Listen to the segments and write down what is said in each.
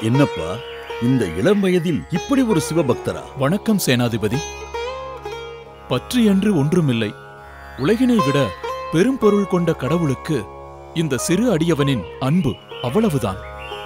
என்னப்பா இந்த இளம் வயதில் இப்படி ஒரு சிவபக்தரா வணக்கம் சேனாதிபதி பற்று என்று ஒன்றுமில்லை உலகினை விட பெரும் பொருள் கொண்ட கடவுளுக்கு இந்த சிறு அடியவனின் அன்பு அவ்வளவுதான்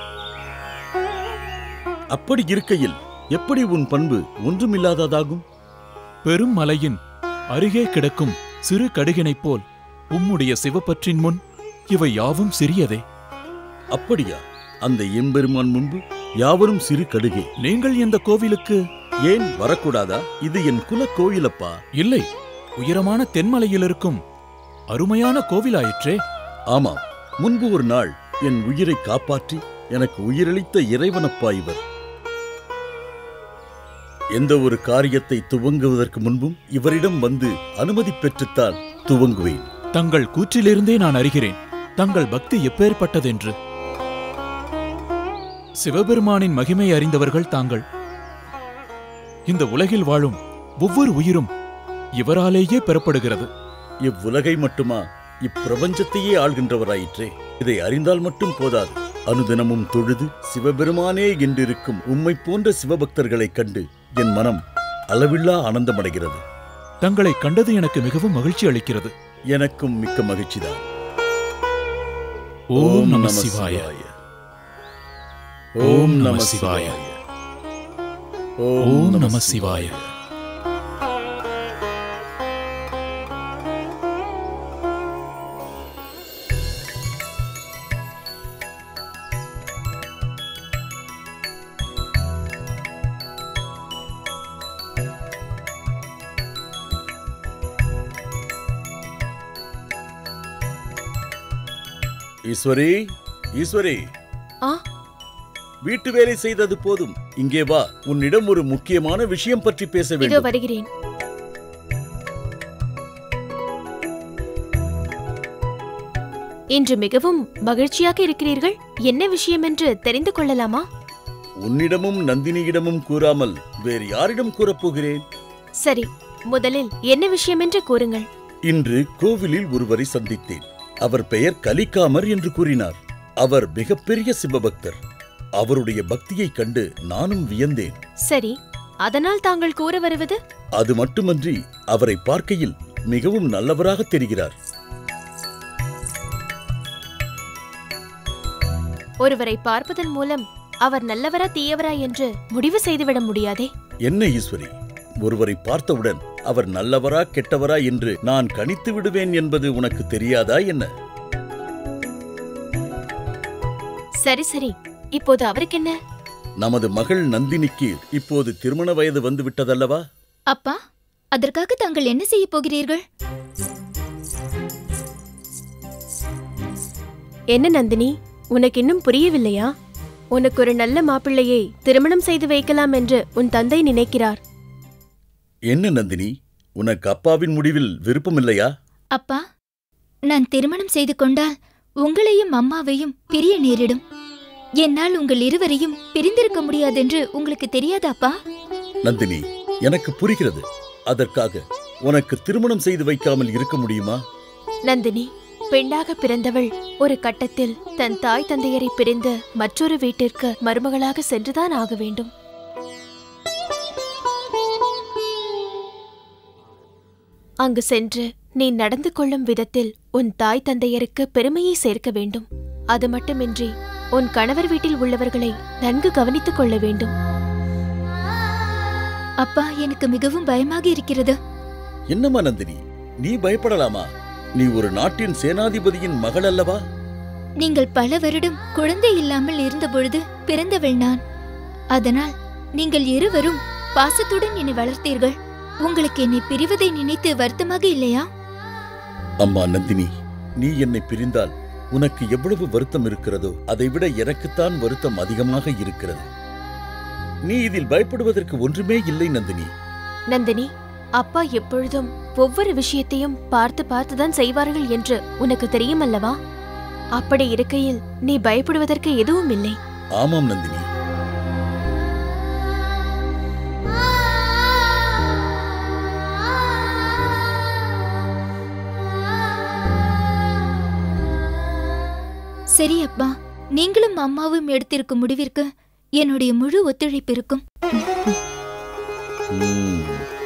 அப்படி இருக்கையில் எப்படி உன் பண்பு ஒன்றுமில்லாததாகும் பெரும் மலையின் அருகே கிடக்கும் சிறு கடுகினைப் போல் உம்முடைய சிவப்பற்றின் முன் இவை யாவும் சிறியதே அப்படியா அந்த எம்பெருமான் முன்பு யாவரும் சிறு கடுகே நீங்கள் இந்த கோவிலுக்கு ஏன் வரக்கூடாதா இது என் குல கோயிலப்பா இல்லை உயரமான தென்மலையில் இருக்கும் அருமையான கோவிலாயிற்றே ஆமாம் முன்பு ஒரு நாள் என் உயிரை காப்பாற்றி எனக்கு உயிரளித்த இறைவனப்பா இவர் எந்த ஒரு காரியத்தை துவங்குவதற்கு முன்பும் இவரிடம் வந்து அனுமதி பெற்றுத்தான் துவங்குவேன் தங்கள் கூற்றிலிருந்தே நான் அறிகிறேன் தங்கள் பக்தி எப்பேற்பட்டதென்று சிவபெருமானின் மகிமை அறிந்தவர்கள் தாங்கள் இந்த உலகில் வாழும் ஒவ்வொரு உயிரும் இவராலேயே பெறப்படுகிறது இவ்வுலகை மட்டுமா இப்பிரபஞ்சத்தையே ஆள்கின்றவராயிற்றே இதை அறிந்தால் மட்டும் போதாது அனுதினமும் தொழுது சிவபெருமானே என்றிருக்கும் உம்மை போன்ற சிவபக்தர்களைக் கண்டு என் மனம் அளவில்லா ஆனந்தமடைகிறது தங்களை கண்டது எனக்கு மிகவும் மகிழ்ச்சி அளிக்கிறது எனக்கும் மிக்க மகிழ்ச்சிதான் ஓம் நம சிவாய ஓம் நம சிவாய ஓம் நம சிவாய ஈஸ்வரி ஈஸ்வரி ஆ வீட்டு வேலை செய்தது போதும் இங்கே வா உன்னிடம் ஒரு முக்கியமான விஷயம் பற்றி பேச இதோ வேண்டும் வருகிறேன் இன்று மிகவும் மகிழ்ச்சியாக இருக்கிறீர்கள் என்ன விஷயம் என்று தெரிந்து கொள்ளலாமா உன்னிடமும் நந்தினியிடமும் கூறாமல் வேறு யாரிடம் கூறப்போகிறேன் சரி முதலில் என்ன விஷயம் என்று கூறுங்கள் இன்று கோவிலில் ஒருவரை சந்தித்தேன் அவர் பெயர் கலிக்காமர் என்று கூறினார் அவர் மிகப்பெரிய சிவபக்தர் அவருடைய பக்தியைக் கண்டு நானும் வியந்தேன் சரி அதனால் தாங்கள் கூற வருவது அது மட்டுமன்றி அவரை பார்க்கையில் மிகவும் நல்லவராக தெரிகிறார் ஒருவரை பார்ப்பதன் மூலம் அவர் நல்லவரா தீயவரா என்று முடிவு செய்துவிட முடியாதே என்ன ஈஸ்வரி ஒருவரை பார்த்தவுடன் அவர் நல்லவரா கெட்டவரா என்று நான் கணித்து விடுவேன் என்பது உனக்கு தெரியாதா என்ன சரி சரி இப்போது அவருக்கு என்ன நமது மகள் நந்தினிக்கு இப்போது திருமண வயது வந்து விட்டதல்லவா அப்பா அதற்காக தாங்கள் என்ன செய்ய போகிறீர்கள் என்ன நந்தினி உனக்கு இன்னும் புரியவில்லையா உனக்கு ஒரு நல்ல மாப்பிள்ளையை திருமணம் செய்து வைக்கலாம் என்று உன் தந்தை நினைக்கிறார் என்ன நந்தினி உனக்கு அப்பாவின் முடிவில் விருப்பமில்லையா அப்பா நான் திருமணம் செய்து கொண்டால் உங்களையும் அம்மாவையும் பிரிய நேரிடும் என்னால் உங்கள் இருவரையும் பிரிந்திருக்க முடியாதென்று உங்களுக்கு தெரியாதாப்பா நந்தினி எனக்கு புரிகிறது அதற்காக உனக்கு திருமணம் செய்து வைக்காமல் இருக்க முடியுமா நந்தினி பெண்ணாக பிறந்தவள் ஒரு கட்டத்தில் தன் தாய் தந்தையரை பிரிந்து மற்றொரு வீட்டிற்கு மருமகளாக சென்றுதான் ஆக வேண்டும் அங்கு சென்று நீ நடந்து கொள்ளும் விதத்தில் உன் தாய் தந்தையருக்கு பெருமையை சேர்க்க வேண்டும் அது மட்டுமின்றி உன் கணவர் வீட்டில் உள்ளவர்களை நன்கு கவனித்துக் கொள்ள வேண்டும் அப்பா எனக்கு மிகவும் பயமாக இருக்கிறது என்னம்மா நந்தினி நீ பயப்படலாமா நீ ஒரு நாட்டின் சேனாதிபதியின் மகள் அல்லவா நீங்கள் பல வருடம் குழந்தை இல்லாமல் இருந்தபொழுது பிறந்தவள் நான் அதனால் நீங்கள் இருவரும் பாசத்துடன் என்னை வளர்த்தீர்கள் உங்களுக்கு என்னை பிரிவதை நினைத்து வருத்தமாக இல்லையா அம்மா நந்தினி நீ என்னை பிரிந்தால் உனக்கு எவ்வளவு வருத்தம் இருக்கிறதோ அதைவிட எனக்குத்தான் வருத்தம் அதிகமாக இருக்கிறது நீ இதில் பயப்படுவதற்கு ஒன்றுமே இல்லை நந்தினி நந்தினி அப்பா எப்பொழுதும் ஒவ்வொரு விஷயத்தையும் பார்த்து பார்த்துதான் செய்வார்கள் என்று உனக்கு தெரியும் அல்லவா அப்படி இருக்கையில் நீ பயப்படுவதற்கு எதுவும் இல்லை ஆமாம் நந்தினி சரி அப்பா நீங்களும் அம்மாவும் எடுத்திருக்கும் முடிவிற்கு என்னுடைய முழு ஒத்துழைப்பு இருக்கும் ம்.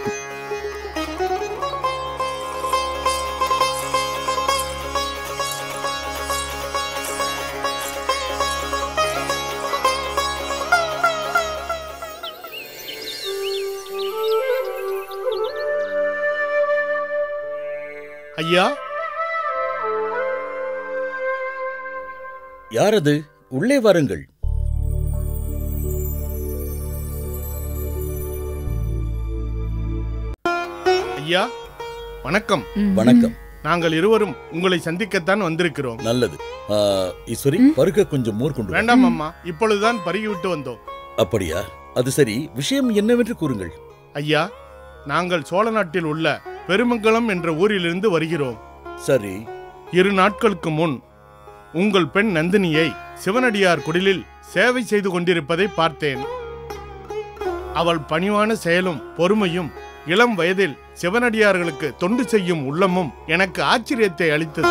ஐயா யார் அது உள்ளே வாருங்கள் ஐயா வணக்கம் வணக்கம் நாங்கள் இருவரும் உங்களை சந்திக்கத்தான் வந்திருக்கிறோம் நல்லது ஆ, ஈஸ்வரி பருக கொஞ்சம் மோர் கொண்டு வா. வேண்டாம் அம்மா இப்பொழுதுதான் பருகிவிட்டு வந்தோம் அப்படியா அது சரி விஷயம் என்னவென்று கூறுங்கள் ஐயா நாங்கள் சோழ நாட்டில் உள்ள பெருமங்கலம் என்ற ஊரிலிருந்து வருகிறோம் சரி இரு நாட்களுக்கு முன் உங்கள் பெண் நந்தினியை சிவனடியார் குடிலில் சேவை செய்து கொண்டிருப்பதை பார்த்தேன் அவள் பணிவான செயலும் பொறுமையும் இளம் வயதில் சிவனடியார்களுக்கு தொண்டு செய்யும் உள்ளமும் எனக்கு ஆச்சரியத்தை அளித்தது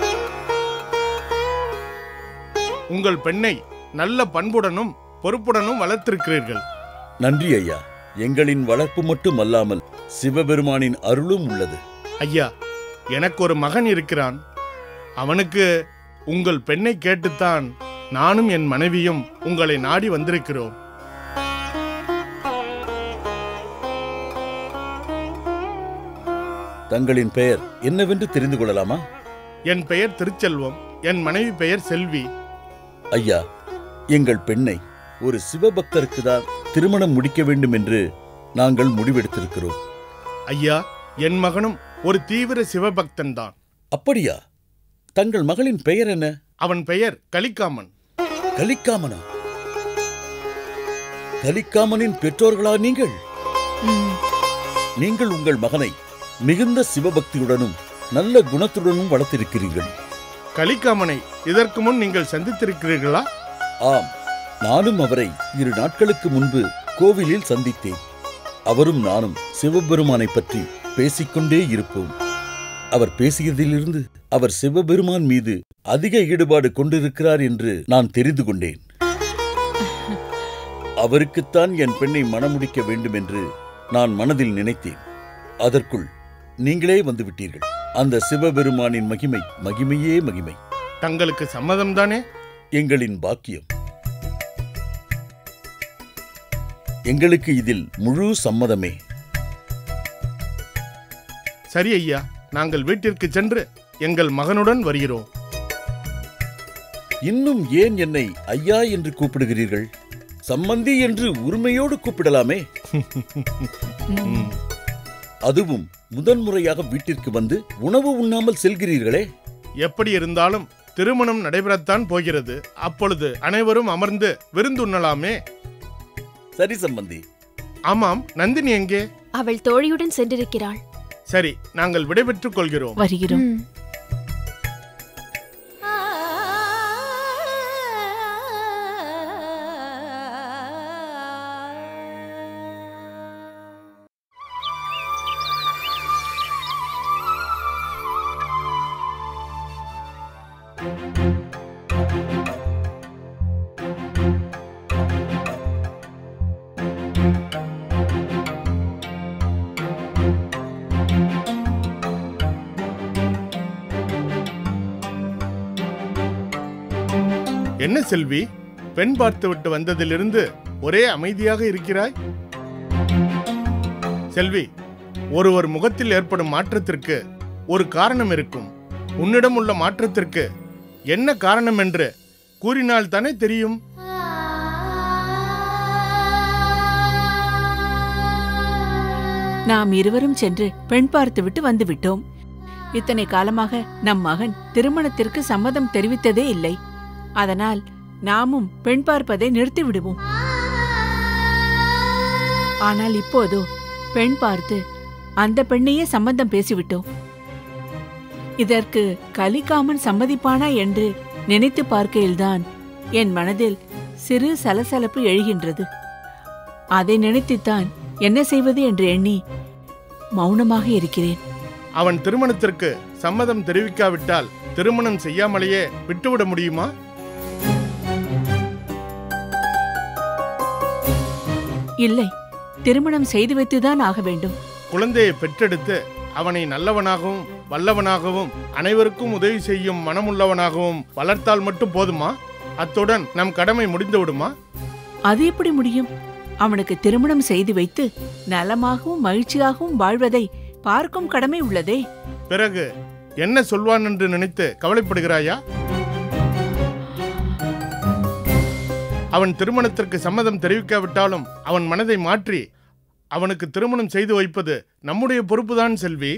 உங்கள் பெண்ணை நல்ல பண்புடனும் பொறுப்புடனும் வளர்த்திருக்கிறீர்கள் நன்றி ஐயா எங்களின் வளர்ப்பு மட்டும் அல்லாமல் சிவபெருமானின் அருளும் உள்ளது ஐயா எனக்கு ஒரு மகன் இருக்கிறான் அவனுக்கு உங்கள் பெண்ணை கேட்டுத்தான் நானும் என் மனைவியும் உங்களை நாடி வந்திருக்கிறோம் தங்களின் பெயர் என்னவென்று தெரிந்து கொள்ளலாமா என் பெயர் திருச்செல்வம் என் மனைவி பெயர் செல்வி ஐயா எங்கள் பெண்ணை ஒரு சிவபக்தருக்கு தான் திருமணம் முடிக்க வேண்டும் என்று நாங்கள் முடிவெடுத்திருக்கிறோம் ஐயா என் மகனும் ஒரு தீவிர சிவபக்தன் தான் அப்படியா தங்கள் மகளின் பெயர் என்ன அவன் பெயர் கலிக்காமன் கலிக்காமனா கலிக்காமனின் பெற்றோர்களா நீங்கள் நீங்கள் உங்கள் மகனை மிகுந்த சிவபக்தியுடனும் நல்ல குணத்துடனும் வளர்த்திருக்கிறீர்கள் கலிக்காமனை இதற்கு முன் நீங்கள் சந்தித்திருக்கிறீர்களா ஆம் நானும் அவரை இரு நாட்களுக்கு முன்பு கோவிலில் சந்தித்தேன் அவரும் நானும் சிவபெருமானை பற்றி பேசிக்கொண்டே இருப்போம் அவர் பேசியதிலிருந்து அவர் சிவபெருமான் மீது அதிக ஈடுபாடு கொண்டிருக்கிறார் என்று நான் தெரிந்து கொண்டேன் அவருக்குத்தான் என் பெண்ணை மணமுடிக்க வேண்டும் என்று நான் மனதில் நினைத்தேன் அதற்குள் நீங்களே வந்துவிட்டீர்கள் அந்த சிவபெருமானின் மகிமை மகிமையே மகிமை தங்களுக்கு சம்மதம் தானே எங்களின் பாக்கியம் எங்களுக்கு இதில் முழு சம்மதமே சரி ஐயா நாங்கள் வீட்டிற்கு சென்று எங்கள் மகனுடன் வருகிறோம் இன்னும் ஏன் என்னை ஐயா என்று கூப்பிடுகிறீர்கள் சம்மந்தி என்று உரிமையோடு கூப்பிடலாமே ம். அதுவும் முதன்முறையாக வீட்டிற்கு வந்து உணவு உண்ணாமல் செல்கிறீர்களே எப்படி இருந்தாலும் திருமணம் நடைபெறத்தான் போகிறது அப்பொழுது அனைவரும் அமர்ந்து விருந்துண்ணலாமே சரி சம்பந்தி ஆமாம் நந்தினி எங்கே அவள் தோழியுடன் சென்றிருக்கிறாள் சரி நாங்கள் விடைபெற்றுக் கொள்கிறோம் வருகிறோம் ம். என்ன செல்வி பெண் பார்த்துவிட்டு வந்ததிலிருந்து ஒரே அமைதியாக இருக்கிறாய் செல்வி ஒருவர் முகத்தில் ஏற்படும் மாற்றத்திற்கு ஒரு காரணம் இருக்கும் உன்னிடம் உள்ள மாற்றத்திற்கு என்ன காரணம் என்று கூறினால் தானே தெரியும் நாம் இருவரும் சென்று பெண் பார்த்துவிட்டு வந்து விட்டோம் இத்தனை காலமாக நம் மகன் திருமணத்திற்கு சம்மதம் தெரிவித்ததே இல்லை அதனால் நாமும் பெண் பார்ப்பதை நிறுத்தி விடுவோம் ஆனால் இப்போதோ பெண் பார்த்து அந்த பெண்ணையே சம்மதம் பேசிவிட்டோம் இதற்கு கலிக்காமன் சம்மதிப்பானா என்று நினைத்து பார்க்கையில்தான் என் மனதில் சிறு சலசலப்பு எழுகின்றது அதை நினைத்துத்தான் என்ன செய்வது என்று எண்ணி மௌனமாக இருக்கிறேன் அவன் திருமணத்திற்கு சம்மதம் தெரிவிக்காவிட்டால் திருமணம் செய்யாமலேயே விட்டுவிட முடியுமா இல்லை திருமணம் செய்து வைத்துதான் ஆக வேண்டும் குழந்தையை பெற்றெடுத்து அவனை நல்லவனாகவும் வல்லவனாகவும் அனைவருக்கும் உதவி செய்யும் மனமுள்ளவனாகவும் வளர்த்தால் மட்டும் போதுமா அத்துடன் நம் கடமை முடிந்து விடுமா அது எப்படி முடியும் அவனுக்கு திருமணம் செய்து வைத்து நலமாகவும் மகிழ்ச்சியாகவும் வாழ்வதை பார்க்கும் கடமை உள்ளதே பிறகு என்ன சொல்வான் என்று நினைத்து கவலைப்படுகிறாயா அவன் திருமணத்திற்கு சம்மதம் தெரிவிக்காவிட்டாலும் அவன் மனதை மாற்றி அவனுக்கு திருமணம் செய்து வைப்பது நம்முடைய பொறுப்புதான் செல்வி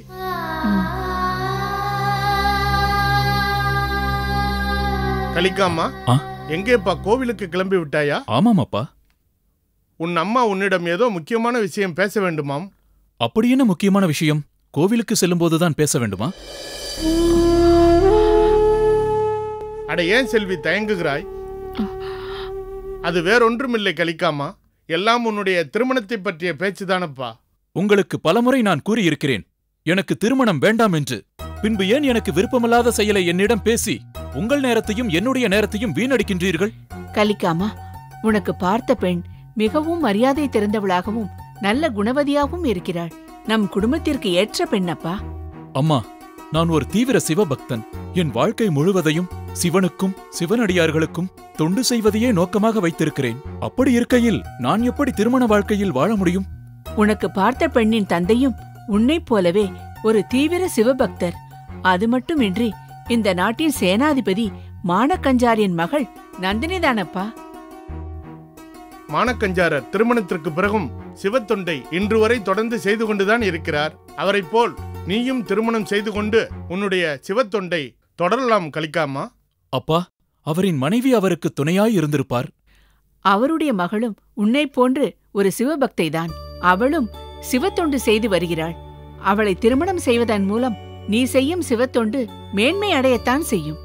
கலிக்காமா ஆ? எங்கேப்பா கோவிலுக்கு கிளம்பி விட்டாயா ஆமாம் அப்பா உன் அம்மா உன்னிடம் ஏதோ முக்கியமான விஷயம் பேச வேண்டுமாம் அப்படி என்ன முக்கியமான விஷயம் கோவிலுக்கு செல்லும்போதுதான் பேச வேண்டுமா அட ஏன் செல்வி தயங்குகிறாய் அது வேறொன்றுமில்லை கலிக்காமா எல்லாம் உன்னுடைய திருமணத்தை பற்றிய பேச்சுதானப்பா உங்களுக்கு பலமுறை நான் கூறியிருக்கிறேன் எனக்கு திருமணம் வேண்டாம் என்று பின்பு ஏன் எனக்கு விருப்பமில்லாத செயலை என்னிடம் பேசி உங்கள் நேரத்தையும் என்னுடைய நேரத்தையும் வீணடிக்கின்றீர்கள் கலிக்காமா உனக்கு பார்த்த பெண் மிகவும் மரியாதை தெரிந்தவளாகவும் நல்ல குணவதியாகவும் இருக்கிறாள் நம் குடும்பத்திற்கு ஏற்ற பெண்ணப்பா அம்மா நான் ஒரு தீவிர சிவபக்தன் என் வாழ்க்கை முழுவதையும் சிவனுக்கும் சிவனடியார்களுக்கும் தொண்டு செய்வதையே நோக்கமாக வைத்திருக்கிறேன் அப்படி இருக்கையில் நான் எப்படி திருமண வாழ்க்கையில் வாழ முடியும் உனக்கு பார்த்த பெண்ணின் தந்தையும் உன்னைப் போலவே ஒரு தீவிர சிவபக்தர் அது மட்டுமின்றி இந்த நாட்டின் சேனாதிபதி மானக்கஞ்சாரின் மகள் நந்தினிதானப்பா மானக்கஞ்சாரர் திருமணத்திற்கு பிறகும் சிவத்தொண்டை இன்று வரை தொடர்ந்து செய்து கொண்டுதான் இருக்கிறார் அவரைப் போல் நீயும் திருமணம் செய்து கொண்டு உன்னுடைய சிவத்தொண்டை தொடரலாம் கலிக்காமா அப்பா அவரின் மனைவி அவருக்கு துணையாய் இருந்திருப்பார் அவருடைய மகளும் உன்னைப் போன்று ஒரு சிவபக்தைதான் அவளும் சிவத்தொண்டு செய்து வருகிறாள் அவளை திருமணம் செய்வதன் மூலம் நீ செய்யும் சிவத்தொண்டு மேன்மை அடையத்தான் செய்யும்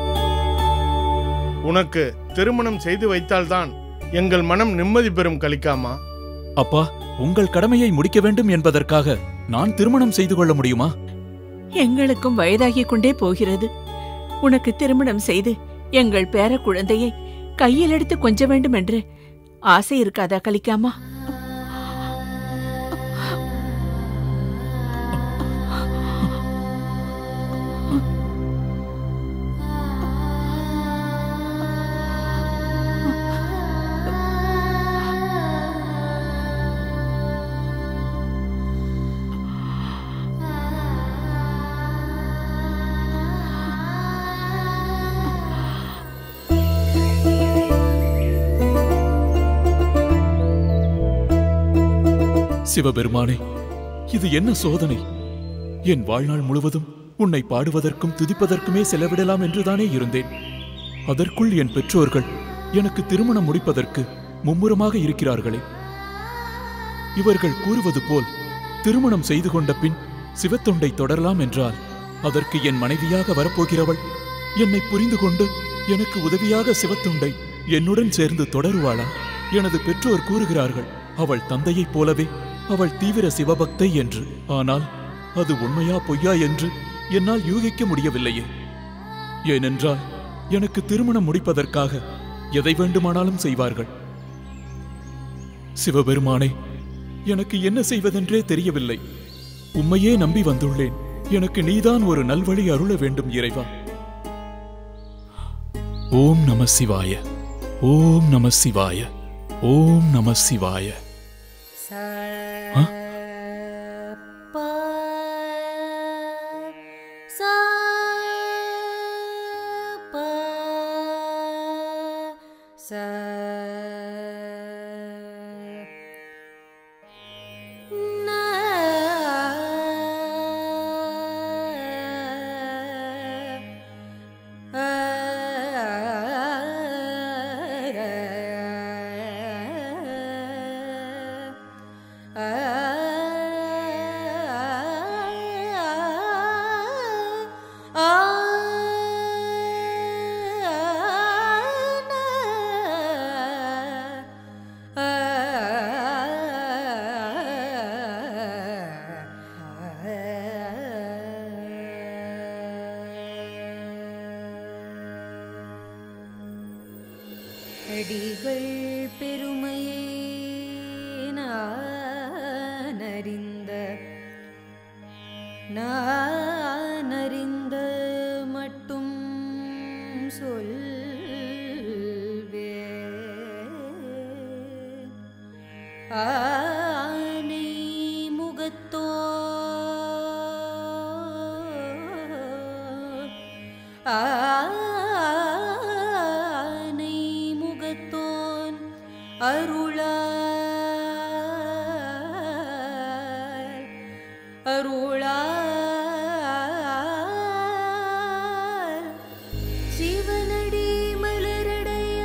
உனக்கு திருமணம் செய்து வைத்தால்தான் எங்கள் மனம் நிம்மதி பெறும் கலிக்காமா அப்பா உங்கள் கடமையை முடிக்க வேண்டும் என்பதற்காக நான் திருமணம் செய்து கொள்ள முடியுமா எங்களுக்கும் வயதாகிக் கொண்டே போகிறது உனக்கு திருமணம் செய்து எங்கள் பேர குழந்தையை கையில் எடுத்து கொஞ்ச வேண்டும் என்று ஆசை இருக்காதா கலிக்காமா சிவபெருமானே இது என்ன சோதனை என் வாழ்நாள் முழுவதும் உன்னை பாடுவதற்கும் துதிப்பதற்குமே செலவிடலாம் என்றுதானே இருந்தேன் அதற்குள் என் பெற்றோர்கள் எனக்கு திருமணம் முடிப்பதற்கு மும்முரமாக இருக்கிறார்களே இவர்கள் கூறுவது போல் திருமணம் செய்து கொண்ட பின் சிவத்தொண்டை தொடரலாம் என்றால் அதற்கு என் மனைவியாக வரப்போகிறவள் என்னை புரிந்து கொண்டு எனக்கு உதவியாக சிவத்தொண்டை என்னுடன் சேர்ந்து தொடருவாளா எனது பெற்றோர் கூறுகிறார்கள் அவள் தந்தையைப் போலவே அவள் தீவிர சிவபக்தை என்று ஆனால் அது உண்மையா பொய்யா என்று என்னால் யூகிக்க முடியவில்லையே ஏனென்றால் எனக்கு திருமணம் முடிப்பதற்காக எதை வேண்டுமானாலும் செய்வார்கள் சிவபெருமானே எனக்கு என்ன செய்வதென்றே தெரியவில்லை உம்மையே நம்பி வந்துள்ளேன் எனக்கு நீதான் ஒரு நல்வழி அருள வேண்டும் இறைவா ஓம் நம சிவாய ஓம் நம சிவாய ஓம் நம சிவாய ஆ? அடிகள் பெருமையே ஆனை முகத்தோன் அருளால் அருளால் சிவனடி மலரடைய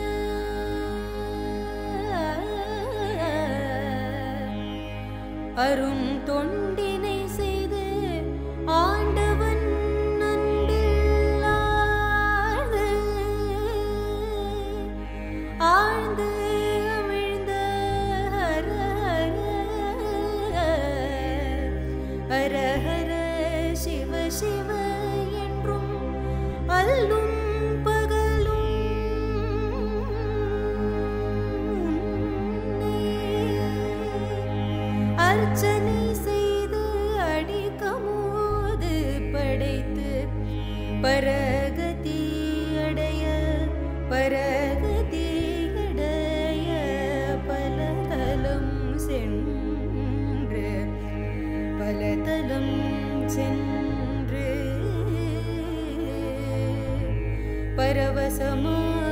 அரும் தொண்டினை செய்து ஆண்டவன் அன்பில் ஆழ்ந்து ஆழ்ந்து அமிழ்ந்த ஹர ஹர ஹர சிவ சிவ என்றும் அல்லும் பகலும் அர்ச்சனை செய்து அடிக்கமோது படைத்து பரகதி அடைய பரகதி அடைய பலதலம் சென்று பலதலம் சென்று பரவசமா